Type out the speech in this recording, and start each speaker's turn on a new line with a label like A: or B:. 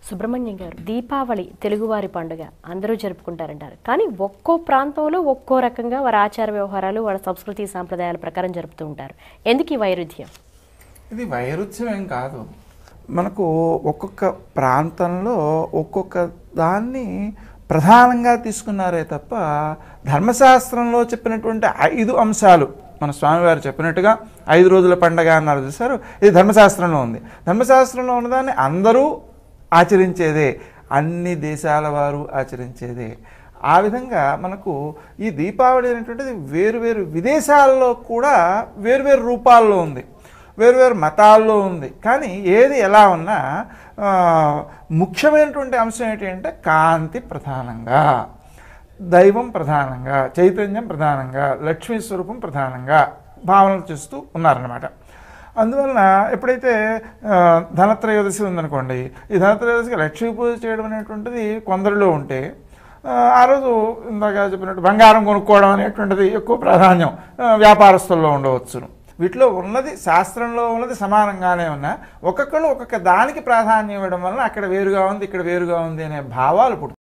A: సుబ్రహ్మణ్యం గారు దీపావళి తెలుగువారి పండుగ అందరూ జరుపుకుంటారంటారు కానీ ఒక్కో ప్రాంతంలో ఒక్కో రకంగా వారి ఆచార వ్యవహారాలు వాళ్ళ సంస్కృతి సాంప్రదాయాల ప్రకారం జరుపుతూ ఉంటారు ఎందుకు ఈ వైరుధ్యం
B: ఇది వైరుధ్యం ఏం కాదు మనకు ఒక్కొక్క ప్రాంతంలో ఒక్కొక్క దాన్ని ప్రధానంగా తీసుకున్నారే తప్ప ధర్మశాస్త్రంలో చెప్పినటువంటి ఐదు అంశాలు మన స్వామివారు చెప్పినట్టుగా ఐదు రోజుల పండగ అన్నారు చూసారు ఇది ధర్మశాస్త్రంలో ఉంది ధర్మశాస్త్రంలో ఉన్నదాన్ని అందరూ ఆచరించేదే అన్ని దేశాల వారు ఆచరించేదే ఆ విధంగా మనకు ఈ దీపావళి అనేటువంటిది వేరువేరు విదేశాల్లో కూడా వేరువేరు రూపాల్లో ఉంది వేరువేరు మతాల్లో ఉంది కానీ ఏది ఎలా ఉన్నా ఆ, ముఖ్యమైనటువంటి అంశం ఏంటి అంటే కాంతి ప్రధానంగా దైవం ప్రధానంగా చైతన్యం ప్రధానంగా లక్ష్మీ స్వరూపం ప్రధానంగా భావనలు చేస్తూ ఉన్నారన్నమాట అందువలన ఎప్పుడైతే ఆ, ధనత్రయోదశి ఉందనుకోండి ఈ ధనత్రయోదశికి లక్ష్మీ పూజ చేయడం అనేటువంటిది కొందరిలో ఉంటే ఆ, ఆ రోజు ఇందాక చెప్పినట్టు బంగారం కొనుక్కోవడం అనేటువంటిది ఎక్కువ ప్రాధాన్యం ఆ, వ్యాపారస్తుల్లో ఉండవచ్చును వీటిలో ఉన్నది శాస్త్రంలో ఉన్నది సమానంగానే ఉన్నా ఒక్కొక్కళ్ళు ఒక్కొక్క దానికి ప్రాధాన్యం ఇవ్వడం వలన అక్కడ వేరుగా ఉంది ఇక్కడ వేరుగా ఉంది అనే భావాలు పుట్టుతాయి